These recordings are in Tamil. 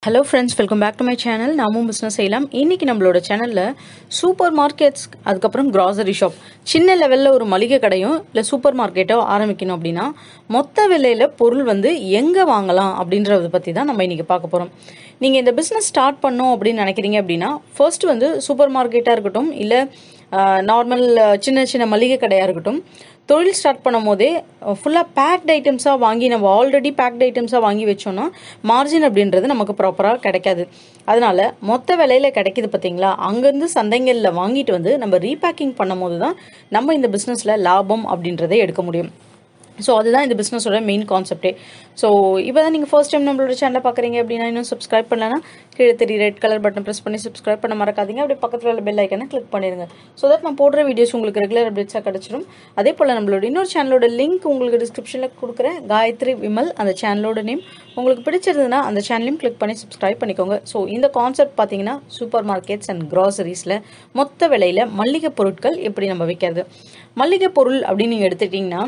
hello friends welcome back to my channel நாமும் பிஸ்னஸ் செய்யலாம் இன்னைக்கு நம்மளோட சேனலில் சூப்பர் மார்க்கெட்ஸ் அதுக்கப்புறம் கிராசரி ஷாப் சின்ன லெவலில் ஒரு மளிகை கடையும் இல்லை சூப்பர் மார்க்கெட்டோ ஆரம்பிக்கணும் அப்படின்னா மொத்த விலையில் பொருள் வந்து எங்கே வாங்கலாம் அப்படின்றத பற்றி தான் நம்ம இன்னைக்கு பார்க்க போகிறோம் நீங்கள் இந்த பிஸ்னஸ் ஸ்டார்ட் பண்ணோம் அப்படின்னு நினைக்கிறீங்க அப்படின்னா ஃபர்ஸ்ட் வந்து சூப்பர் மார்க்கெட்டாக இருக்கட்டும் இல்லை நார்மல் சின்ன சின்ன மளிகை கடையாக இருக்கட்டும் தொழில் ஸ்டார்ட் பண்ணும் போதே ஃபுல்லாக பேக்ட் ஐட்டம்ஸாக வாங்கி நம்ம ஆல்ரெடி பேக்ட் ஐட்டம்ஸாக வாங்கி வச்சோம்னா மார்ஜின் அப்படின்றது நமக்கு ப்ராப்பராக கிடைக்காது அதனால மொத்த விலையில கிடைக்குது பார்த்தீங்களா அங்கேருந்து சந்தைகளில் வாங்கிட்டு வந்து நம்ம ரீபேக்கிங் பண்ணும் போது தான் நம்ம இந்த பிஸ்னஸில் லாபம் அப்படின்றதை எடுக்க முடியும் ஸோ அதுதான் இந்த பிஸ்னஸோட மெயின் கான்செப்டே ஸோ இப்போ தான் நீங்கள் ஃபர்ஸ்ட் டைம் நம்மளோட சேனலை பார்க்குறீங்க அப்படின்னா இன்னும் சப்ஸ்கிரைப் பண்ணலன்னா கீழே தெரிய ரெட் கலர் பட்டன் ப்ரெஸ் பண்ணி சப்ஸ்கிரைப் பண்ண மறக்காதீங்க அப்படியே பக்கத்தில் உள்ள பெல் ஐக்கனை கிளிக் பண்ணிடுங்க ஸோ தட் நான் போடுற வீடியோஸ் உங்களுக்கு ரெகுலர் அப்டேட்ஸாக கிடச்சிடும் அதே போல் நம்மளோட இன்னொரு சேனலோட லிங்க் உங்களுக்கு டிஸ்கிரிப்ஷனில் கொடுக்குறேன் காயத்ரி விமல் அந்த சேனலோட நேம் உங்களுக்கு பிடிச்சிருந்ததுன்னா அந்த சேனலையும் கிளிக் பண்ணி சப்ஸ்கிரைப் பண்ணிக்கோங்க ஸோ இந்த கான்செப்ட் பார்த்தீங்கன்னா சூப்பர் மார்க்கெட்ஸ் அண்ட் கிராசரிஸில் மொத்த விலையில் மல்லிகை பொருட்கள் எப்படி நம்ம விற்கிறது மல்லிகை பொருள் அப்படின்னு நீங்கள் எடுத்துக்கிட்டிங்கன்னா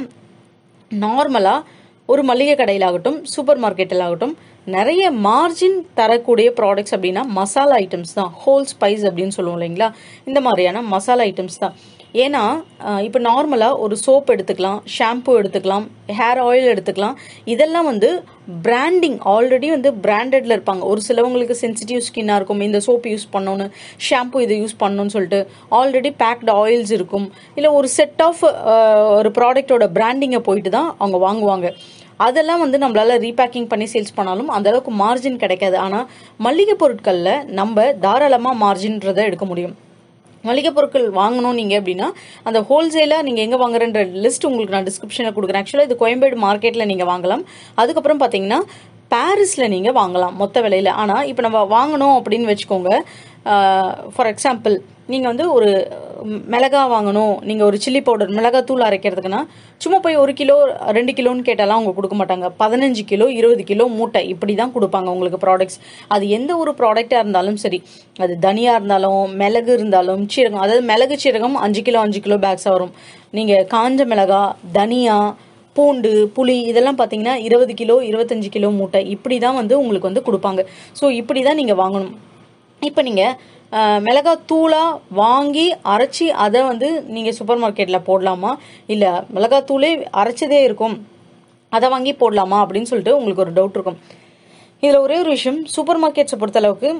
நார்மலாக ஒரு மளிகை கடையில் ஆகட்டும் சூப்பர் மார்க்கெட்டில் ஆகட்டும் நிறைய மார்ஜின் தரக்கூடிய ப்ராடக்ட்ஸ் அப்படின்னா மசாலா ஐட்டம்ஸ் தான் ஹோல் ஸ்பைஸ் அப்படின்னு சொல்லுவோம் இல்லைங்களா இந்த மாதிரியான மசாலா ஐட்டம்ஸ் தான் ஏன்னா இப்போ நார்மலாக ஒரு சோப் எடுத்துக்கலாம் ஷாம்பு எடுத்துக்கலாம் ஹேர் ஆயில் எடுத்துக்கலாம் இதெல்லாம் வந்து பிராண்டிங் ஆல்ரெடி வந்து பிராண்டட்ல இருப்பாங்க ஒரு சிலவங்களுக்கு சென்சிட்டிவ் ஸ்கின்னாக இருக்கும் இந்த சோப் யூஸ் பண்ணோன்னு ஷாம்பு இதை யூஸ் பண்ணணும்னு சொல்லிட்டு ஆல்ரெடி பேக்டு ஆயில்ஸ் இருக்கும் இல்லை ஒரு செட் ஆஃப் ஒரு ப்ராடக்டோட பிராண்டிங்கை போயிட்டு தான் அவங்க வாங்குவாங்க அதெல்லாம் வந்து நம்மளால ரீபேக்கிங் பண்ணி சேல்ஸ் பண்ணாலும் அந்த அளவுக்கு மார்ஜின் கிடைக்காது ஆனால் மளிகை பொருட்களில் நம்ம தாராளமாக மார்ஜின்றதை எடுக்க முடியும் மளிகை பொருட்கள் வாங்கணும் நீங்கள் அப்படின்னா அந்த ஹோல்சேலாக நீங்கள் எங்கே வாங்குறன்ற லிஸ்ட் உங்களுக்கு நான் டிஸ்கிரிப்ஷனில் கொடுக்குறேன் ஆக்சுவலாக இது கோயம்பேடு மார்க்கெட்டில் நீங்கள் வாங்கலாம் அதுக்கப்புறம் பார்த்தீங்கன்னா பாரிஸில் நீங்கள் வாங்கலாம் மொத்த விலையில் ஆனால் இப்போ நம்ம வாங்கணும் அப்படின்னு வச்சுக்கோங்க ஃபார் எக்ஸாம்பிள் நீங்கள் வந்து ஒரு மிளகா வாங்கணும் நீங்கள் ஒரு சில்லி பவுடர் மிளகா தூள் அரைக்கிறதுக்குன்னா சும்மா போய் ஒரு கிலோ ரெண்டு கிலோன்னு கேட்டாலாம் அவங்க கொடுக்க மாட்டாங்க பதினஞ்சு கிலோ இருபது கிலோ மூட்டை இப்படி தான் கொடுப்பாங்க உங்களுக்கு ப்ராடக்ட்ஸ் அது எந்த ஒரு ப்ராடக்டாக இருந்தாலும் சரி அது தனியாக இருந்தாலும் மிளகு இருந்தாலும் சீரகம் அதாவது மிளகு சீரகம் அஞ்சு கிலோ அஞ்சு கிலோ பேக்ஸாக வரும் நீங்கள் காஞ்ச மிளகா தனியா பூண்டு புளி இதெல்லாம் பார்த்தீங்கன்னா இருபது கிலோ இருபத்தஞ்சு கிலோ மூட்டை இப்படி தான் வந்து உங்களுக்கு வந்து கொடுப்பாங்க ஸோ இப்படி தான் நீங்கள் வாங்கணும் இப்போ நீங்கள் மிளகாய் தூளாக வாங்கி அரைச்சி அதை வந்து நீங்கள் சூப்பர் மார்க்கெட்டில் போடலாமா இல்லை மிளகாய் தூளே அரைச்சதே இருக்கும் அதை வாங்கி போடலாமா அப்படின்னு சொல்லிட்டு உங்களுக்கு ஒரு டவுட் இருக்கும் இதில் ஒரே ஒரு விஷயம் சூப்பர் மார்க்கெட்ஸை பொறுத்தளவுக்கு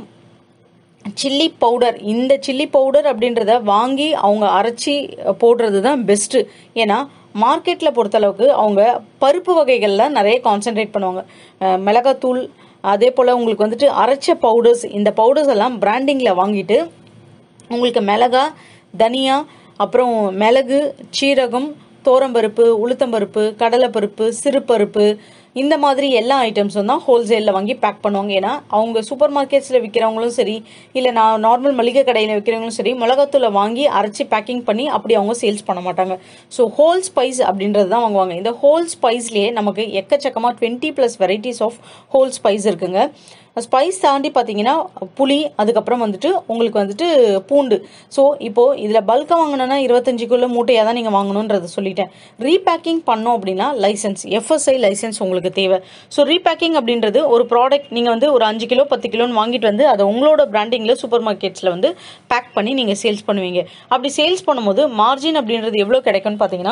சில்லி பவுடர் இந்த சில்லி பவுடர் அப்படின்றத வாங்கி அவங்க அரைச்சி போடுறது தான் பெஸ்ட்டு ஏன்னா மார்க்கெட்டில் பொறுத்தளவுக்கு அவங்க பருப்பு வகைகளில் நிறைய கான்சென்ட்ரேட் பண்ணுவாங்க மிளகாத்தூள் அதே போல் உங்களுக்கு வந்துட்டு அரைச்ச பவுடர்ஸ் இந்த பவுடர்ஸ் எல்லாம் பிராண்டிங்கில் வாங்கிட்டு உங்களுக்கு மிளகா தனியா அப்புறம் மிளகு சீரகம் தோரம்பருப்பு உளுத்தம்பருப்பு கடலைப்பருப்பு சிறுபருப்பு இந்த மாதிரி எல்லா ஐட்டம்ஸும் தான் ஹோல்சேலில் வாங்கி பேக் பண்ணுவாங்க ஏன்னா அவங்க சூப்பர் மார்க்கெட்ஸில் விற்கிறவங்களும் சரி இல்லை நான் நார்மல் மளிகை கடையில் விற்கிறவங்களும் சரி மிளகாத்தூளை வாங்கி அரைச்சி பேக்கிங் பண்ணி அப்படி அவங்க சேல்ஸ் பண்ண மாட்டாங்க ஸோ ஹோல் ஸ்பைஸ் அப்படின்றது தான் வாங்குவாங்க இந்த ஹோல் ஸ்பைஸ்லேயே நமக்கு எக்கச்சக்கமாக twenty plus varieties of whole spice இருக்குங்க ஸ்பைஸ் தாண்டி பார்த்தீங்கன்னா புளி அதுக்கப்புறம் வந்துட்டு உங்களுக்கு வந்துட்டு பூண்டு ஸோ இப்போது இதில் பல்காக வாங்கினோன்னா இருபத்தஞ்சு கிலோ மூட்டையாக தான் நீங்கள் வாங்கணுன்றத சொல்லிட்டேன் ரீபேக்கிங் பண்ணோம் அப்படின்னா லைசன்ஸ் எஃப்எஸ்ஐ லைசன்ஸ் உங்களுக்கு தேவை ஸோ ரீபேக்கிங் அப்படின்றது ஒரு ப்ராடக்ட் நீங்கள் வந்து ஒரு அஞ்சு கிலோ பத்து கிலோன்னு வாங்கிட்டு வந்து அதை உங்களோட பிராண்டிங்கில் சூப்பர் மார்க்கெட்ஸில் வந்து பேக் பண்ணி நீங்கள் சேல்ஸ் பண்ணுவீங்க அப்படி சேல்ஸ் பண்ணும்போது மார்ஜின் அப்படின்றது எவ்வளோ கிடைக்கும்னு பார்த்தீங்கன்னா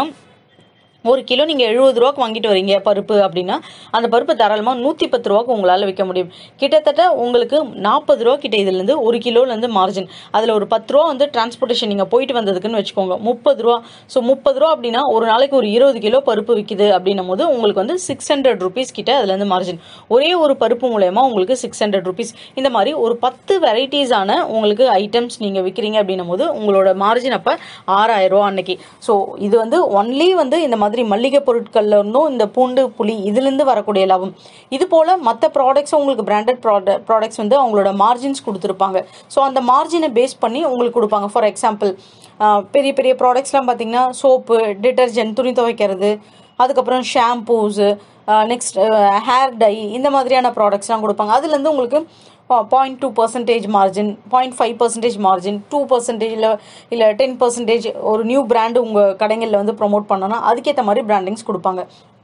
ஒரு கிலோ நீங்கள் எழுபது ரூபாக்கு வாங்கிட்டு வரீங்க பருப்பு அப்படின்னா அந்த பருப்பு தாராளமாக நூற்றி பத்து ரூபாக்கு உங்களால் விற்க முடியும் கிட்டத்தட்ட உங்களுக்கு நாற்பது ரூபா கிட்ட இதுலேருந்து ஒரு கிலோலேருந்து மார்ஜின் அதில் ஒரு பத்து ரூபா வந்து டிரான்ஸ்போர்ட்டேஷன் நீங்கள் போயிட்டு வந்ததுக்குன்னு வச்சுக்கோங்க முப்பது ரூபா ஸோ முப்பது ரூபா அப்படின்னா ஒரு நாளைக்கு ஒரு இருபது கிலோ பருப்பு விற்கிது அப்படின்னும் போது உங்களுக்கு வந்து சிக்ஸ் ஹண்ட்ரட் ருபீஸ் கிட்ட அதுலேருந்து மார்ஜின் ஒரே ஒரு பருப்பு மூலயமா உங்களுக்கு சிக்ஸ் ஹண்ட்ரட் ருபீஸ் இந்த மாதிரி ஒரு பத்து வெரைட்டிஸான உங்களுக்கு ஐட்டம்ஸ் நீங்கள் விற்கிறீங்க அப்படின்னும் போது உங்களோட மார்ஜின் அப்போ ஆறாயிரம் ரூபா அன்னைக்கு ஸோ இது வந்து ஒன்லி வந்து இந்த மாதிரி மளிகை பொருட்கள்ல இருந்தும் இந்த பூண்டு புளி இதுலேருந்து வரக்கூடிய லாபம் இது போல் மற்ற ப்ராடக்ட்ஸ் உங்களுக்கு பிராண்டட் ப்ராடக்ட்ஸ் வந்து அவங்களோட மார்ஜின்ஸ் கொடுத்துருப்பாங்க ஸோ அந்த மார்ஜினை பேஸ் பண்ணி உங்களுக்கு கொடுப்பாங்க ஃபார் எக்ஸாம்பிள் பெரிய பெரிய ப்ராடக்ட்ஸ்லாம் பார்த்தீங்கன்னா சோப்பு டிட்டர்ஜென்ட் துணி துவைக்கிறது அதுக்கப்புறம் ஷாம்பூஸு நெக்ஸ்ட் ஹேர் டை இந்த மாதிரியான ப்ராடக்ட்ஸ்லாம் கொடுப்பாங்க அதுலேருந்து உங்களுக்கு point two percentage margin point five percentage margin two percentage இல்லை இல்லை டென் பர்சன்டேஜ் ஒரு நியூ பிராண்டு உங்கள் கடைகளில் வந்து ப்ரொமோட் பண்ணோன்னா அதுக்கேற்ற மாதிரி பிராண்டிங்ஸ் கொடுப்பாங்க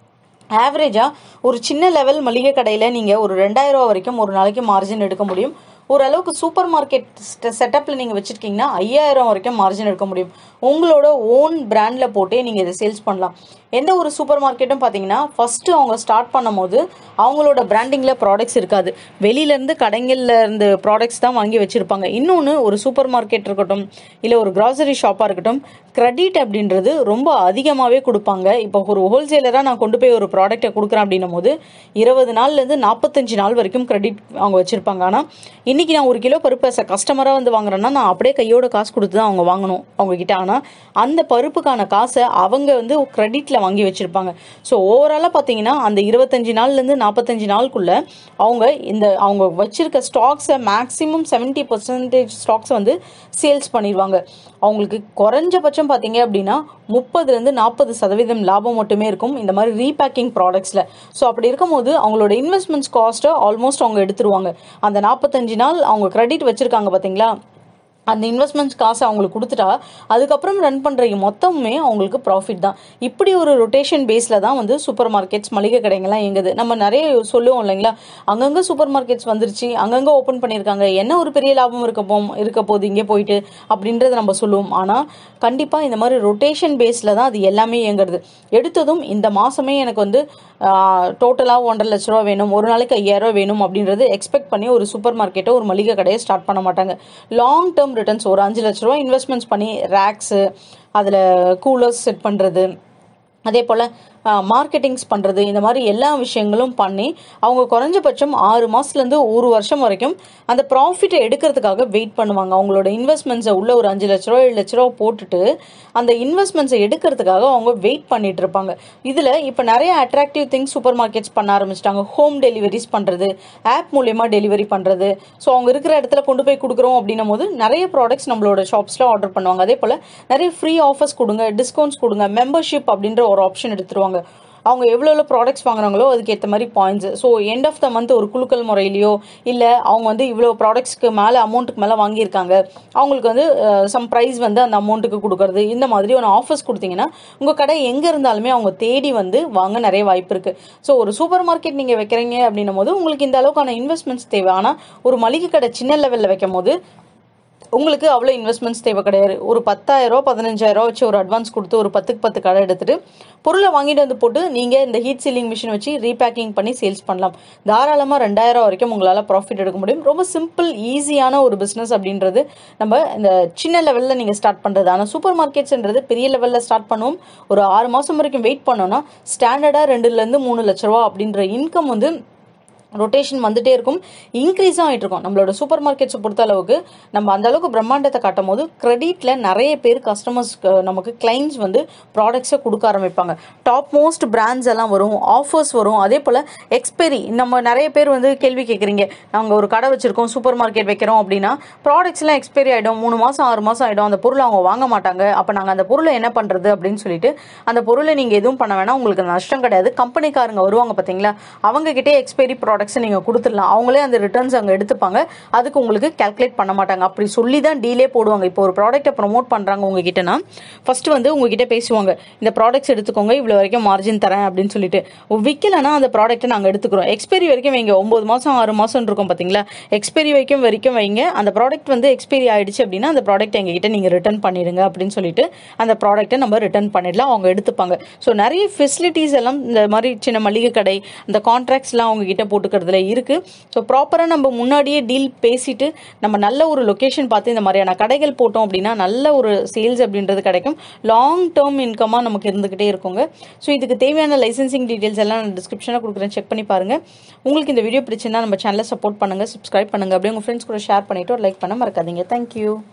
ஆவரேஜாக ஒரு சின்ன லெவல் மளிகை கடையில் நீங்கள் ஒரு ரெண்டாயிரம் ரூபா வரைக்கும் ஒரு நாளைக்கு மார்ஜின் எடுக்க முடியும் ஓரளவுக்கு சூப்பர் மார்க்கெட் செட்டப்பில் நீங்கள் வச்சுருக்கீங்கன்னா ஐயாயிரம் வரைக்கும் மார்ஜின் எடுக்க முடியும் உங்களோட ஓன் பிராண்டில் போட்டே நீங்கள் இதை சேல்ஸ் பண்ணலாம் எந்த ஒரு சூப்பர் மார்க்கெட்டும் பார்த்தீங்கன்னா ஃபஸ்ட்டு அவங்க ஸ்டார்ட் பண்ணும்போது அவங்களோட பிராண்டிங்கில் ப்ராடக்ட்ஸ் இருக்காது வெளியிலேருந்து கடைங்களில் இருந்து ப்ராடக்ட்ஸ் தான் வாங்கி வச்சுருப்பாங்க இன்னொன்று ஒரு சூப்பர் மார்க்கெட் இருக்கட்டும் இல்லை ஒரு கிராசரி ஷாப்பாக இருக்கட்டும் கிரெடிட் அப்படின்றது ரொம்ப அதிகமாகவே கொடுப்பாங்க இப்போ ஒரு ஹோல்சேலராக நான் கொண்டு போய் ஒரு ப்ராடக்ட்டை கொடுக்குறேன் அப்படின்னும் போது இருபது நாள்லேருந்து நாற்பத்தஞ்சு நாள் வரைக்கும் கிரெடிட் அவங்க வச்சுருப்பாங்க ஆனால் இன்றைக்கி நான் ஒரு கிலோ பருப்பு as a கஸ்டமராக வந்து வாங்குறேன்னா நான் அப்படியே கையோட காசு கொடுத்து தான் அவங்க வாங்கணும் அவங்க கிட்ட ஆனால் அந்த பருப்புக்கான காசை அவங்க வந்து கிரெடிட்டில் வாங்கி வச்சுருப்பாங்க ஸோ ஓவராலாக பார்த்தீங்கன்னா அந்த இருபத்தஞ்சு நாள்லேருந்து நாற்பத்தஞ்சு நாளுக்குள்ள அவங்க இந்த அவங்க வச்சிருக்க ஸ்டாக்ஸை மேக்ஸிமம் செவன்ட்டி பர்சன்டேஜ் ஸ்டாக்ஸை வந்து சேல்ஸ் பண்ணிடுவாங்க அவங்களுக்கு குறைஞ்சபட்சம் பார்த்தீங்க அப்படின்னா முப்பதுலேருந்து நாற்பது சதவீதம் லாபம் மட்டுமே இருக்கும் இந்த மாதிரி ரீபேக்கிங் ப்ராடக்ட்ஸில் ஸோ அப்படி இருக்கும்போது அவங்களோட இன்வெஸ்ட்மெண்ட்ஸ் காஸ்ட்டை ஆல்மோஸ்ட் அவங்க எடுத்துருவாங்க அந்த நாற்பத்தஞ்சு நாள் அவங்க கிரெடிட் வச்சுருக்காங்க பார்த்தீங்களா அந்த இன்வெஸ்ட்மெண்ட்ஸ் காசை அவங்களுக்கு கொடுத்துட்டா அதுக்கப்புறம் ரன் பண்ணுற மொத்தமுமே அவங்களுக்கு ப்ராஃபிட் தான் இப்படி ஒரு ரொட்டேஷன் பேஸில் தான் வந்து சூப்பர் மார்க்கெட்ஸ் மளிகை கடைங்கள்லாம் இயங்குது நம்ம நிறைய சொல்லுவோம் இல்லைங்களா அங்கங்கே சூப்பர் மார்க்கெட்ஸ் வந்துருச்சு அங்கங்கே ஓப்பன் பண்ணியிருக்காங்க என்ன ஒரு பெரிய லாபம் இருக்க போ இருக்க போகுது இங்கே போயிட்டு அப்படின்றத நம்ம சொல்லுவோம் ஆனால் கண்டிப்பாக இந்த மாதிரி ரொட்டேஷன் பேஸில் தான் அது எல்லாமே இயங்குறது எடுத்ததும் இந்த மாதமே எனக்கு வந்து டோட்டலாக ஒன்றரை லட்ச ரூபா வேணும் ஒரு நாளைக்கு ஐயாயிரம் ரூபா வேணும் அப்படின்றது எக்ஸ்பெக்ட் பண்ணி ஒரு சூப்பர் மார்க்கெட்டோ ஒரு மளிகை கடையை ஸ்டார்ட் பண்ண மாட்டாங்க லாங் டேர்ம் ரிட்டர்ன்ஸ் ஒரு அஞ்சு லட்ச ரூபா இன்வெஸ்ட்மெண்ட்ஸ் பண்ணி ரேக்ஸு அதில் கூலர்ஸ் செட் பண்ணுறது அதே போல் மார்க்கெட்டிங்ஸ் பண்ணுறது இந்த மாதிரி எல்லா விஷயங்களும் பண்ணி அவங்க குறைஞ்சபட்சம் ஆறு மாதத்துலேருந்து ஒரு வருஷம் வரைக்கும் அந்த ப்ராஃபிட்டை எடுக்கிறதுக்காக வெயிட் பண்ணுவாங்க அவங்களோட இன்வெஸ்ட்மெண்ட்ஸை உள்ள ஒரு அஞ்சு லட்ச ரூபா ஏழு லட்ச ரூபா போட்டுட்டு அந்த இன்வெஸ்ட்மெண்ட்ஸை எடுக்கிறதுக்காக அவங்க வெயிட் பண்ணிட்டு இருப்பாங்க இதில் இப்போ நிறைய அட்ராக்டிவ் திங்ஸ் சூப்பர் மார்க்கெட்ஸ் பண்ண ஆரம்பிச்சிட்டாங்க ஹோம் டெலிவரிஸ் பண்ணுறது ஆப் மூலயமா டெலிவரி பண்ணுறது ஸோ அவங்க இருக்கிற இடத்துல கொண்டு போய் கொடுக்குறோம் அப்படின்னும் போது நிறைய ப்ராடக்ட்ஸ் நம்மளோட ஷாப்ஸில் ஆர்டர் பண்ணுவாங்க அதே போல் நிறைய ஃப்ரீ ஆஃபர்ஸ் கொடுங்க டிஸ்கவுண்ட்ஸ் கொடுங்க மெம்பர்ஷிப் அப்படின்ற ஒரு ஆப்ஷன் எடுத்துருவாங்க அவங்க எவ்வளோ எவ்வளோ ப்ராடக்ட்ஸ் வாங்குறாங்களோ அதுக்கு ஏற்ற மாதிரி points so end of the month ஒரு குழுக்கள் முறையிலையோ இல்லை அவங்க வந்து இவ்வளோ ப்ராடக்ட்ஸ்க்கு மேலே அமௌண்ட்டுக்கு மேலே வாங்கியிருக்காங்க அவங்களுக்கு வந்து சம் ப்ரைஸ் வந்து அந்த அமௌண்ட்டுக்கு கொடுக்கறது இந்த மாதிரி ஒரு ஆஃபர்ஸ் கொடுத்தீங்கன்னா உங்கள் கடை எங்கே இருந்தாலுமே அவங்க தேடி வந்து வாங்க நிறைய வாய்ப்பு இருக்குது ஸோ ஒரு சூப்பர் மார்க்கெட் நீங்கள் வைக்கிறீங்க அப்படின்னும் போது உங்களுக்கு இந்த அளவுக்கான இன்வெஸ்ட்மெண்ட்ஸ் தேவை ஆனால் ஒரு மளிகை கடை சின்ன லெவலில் வைக்கும் போது உங்களுக்கு அவ்வளோ இன்வெஸ்ட்மெண்ட்ஸ் தேவை கிடையாது ஒரு பத்தாயிரம் பதினஞ்சாயிரம் வச்சு ஒரு அட்வான்ஸ் கொடுத்து ஒரு பத்துக்கு பத்து கடை எடுத்துட்டு பொருளை வாங்கிட்டு வந்து போட்டு நீங்கள் இந்த ஹீட் சீலிங் மிஷின் வச்சு ரீபேக்கிங் பண்ணி சேல்ஸ் பண்ணலாம் தாராளமாக ரெண்டாயிரம் வரைக்கும் உங்களால் ப்ராஃபிட் எடுக்க முடியும் ரொம்ப சிம்பிள் ஈஸியான ஒரு பிஸ்னஸ் அப்படின்றது நம்ம இந்த சின்ன லெவலில் நீங்கள் ஸ்டார்ட் பண்ணுறது ஆனால் சூப்பர் மார்க்கெட்ஸ்ன்றது பெரிய லெவலில் ஸ்டார்ட் பண்ணுவோம் ஒரு ஆறு மாதம் வரைக்கும் வெயிட் பண்ணோன்னா ஸ்டாண்டர்டாக ரெண்டுலேருந்து மூணு லட்ச ரூபா அப்படின்ற இன்கம் வந்து ரொட்டேஷன் வந்துட்டே இருக்கும் இன்க்ரீஸும் ஆகிட்டு இருக்கும் நம்மளோட சூப்பர் மார்க்கெட்ஸை பொறுத்த அளவுக்கு நம்ம அந்த அளவுக்கு பிரம்மாண்டத்தை காட்டும் போது கிரெடிட்டில் நிறைய பேர் கஸ்டமர்ஸ் நமக்கு கிளைண்ட்ஸ் வந்து ப்ராடக்ட்ஸை கொடுக்க ஆரம்பிப்பாங்க டாப் மோஸ்ட் பிராண்ட்ஸ் எல்லாம் வரும் ஆஃபர்ஸ் வரும் அதே போல் எக்ஸ்பைரி நம்ம நிறைய பேர் வந்து கேள்வி கேட்குறீங்க நாங்கள் ஒரு கடை வச்சுருக்கோம் சூப்பர் மார்க்கெட் வைக்கிறோம் அப்படின்னா ப்ராடக்ட்ஸ்லாம் எக்ஸ்பைரி ஆகிடும் மூணு மாதம் ஆறு மாதம் ஆகிடும் அந்த பொருளை அவங்க வாங்க மாட்டாங்க அப்போ நாங்கள் அந்த பொருளை என்ன பண்ணுறது அப்படின்னு சொல்லிட்டு அந்த பொருளை நீங்கள் எதுவும் பண்ண வேணாம் உங்களுக்கு நஷ்டம் கிடையாது கம்பெனிக்காரங்க வருவாங்க பார்த்தீங்களா அவங்க கிட்டே எக்ஸ்பைரி ப்ராடக்ட்ஸை நீங்கள் கொடுத்துடலாம் அவங்களே அந்த ரிட்டர்ன்ஸ் அங்கே எடுத்துப்பாங்க அதுக்கு உங்களுக்கு கால்குலேட் பண்ண மாட்டாங்க அப்படி சொல்லி தான் டீலே போடுவாங்க இப்போ ஒரு ப்ராடக்ட்டை ப்ரொமோட் பண்ணுறாங்க உங்ககிட்டனா ஃபர்ஸ்ட் வந்து உங்ககிட்ட பேசுவாங்க இந்த ப்ராடக்ட்ஸ் எடுத்துக்கோங்க இவ்வளோ வரைக்கும் மார்ஜின் தரேன் அப்படின்னு சொல்லிட்டு விற்கலைன்னா அந்த ப்ராடக்ட்டை நாங்கள் எடுத்துக்கிறோம் எக்ஸ்பைரி வரைக்கும் வைங்க ஒம்பது மாதம் ஆறு மாதம் இருக்கும் பார்த்தீங்களா எக்ஸ்பைரி வரைக்கும் வரைக்கும் வைங்க அந்த ப்ராடக்ட் வந்து எக்ஸ்பைரி ஆயிடுச்சு அப்படின்னா அந்த ப்ராடக்ட் எங்ககிட்ட நீங்கள் ரிட்டர்ன் பண்ணிடுங்க அப்படின்னு சொல்லிட்டு அந்த ப்ராடக்ட்டை நம்ம ரிட்டர்ன் பண்ணிடலாம் அவங்க எடுத்துப்பாங்க ஸோ நிறைய ஃபெசிலிட்டிஸ் எல்லாம் இந்த மாதிரி சின்ன மளிகை கடை இந்த கான்ட்ராக்ட்ஸ்லாம் அவங்க கிட்ட போட்டுக்கிறதுல இருக்கு ஸோ ப்ராப்பராக நம்ம முன்னாடியே டீல் பேசிட்டு நம்ம நல்ல ஒரு லொக்கேஷன் பார்த்து இந்த மாதிரியான கடைகள் போட்டோம் அப்படின்னா நல்ல ஒரு சேல்ஸ் அப்படின்றது கிடைக்கும் லாங் டேர்ம் இன்கமாக நமக்கு இருந்துகிட்டே இருக்குங்க ஸோ இதுக்கு தேவையான லைசன்சிங் டீட்டெயில்ஸ் எல்லாம் நான் டிஸ்கிரிப்ஷனில் கொடுக்குறேன் செக் பண்ணி பாருங்க உங்களுக்கு இந்த வீடியோ பிடிச்சிருந்தா நம்ம சேனலை சப்போர்ட் பண்ணுங்க சப்ஸ்கிரைப் பண்ணுங்க அப்படியே உங்கள் ஃப்ரெண்ட்ஸ் கூட ஷேர் பண்ணிட்டு ஒரு லைக் பண்ண மறக்காதீங்க தேங்க்யூ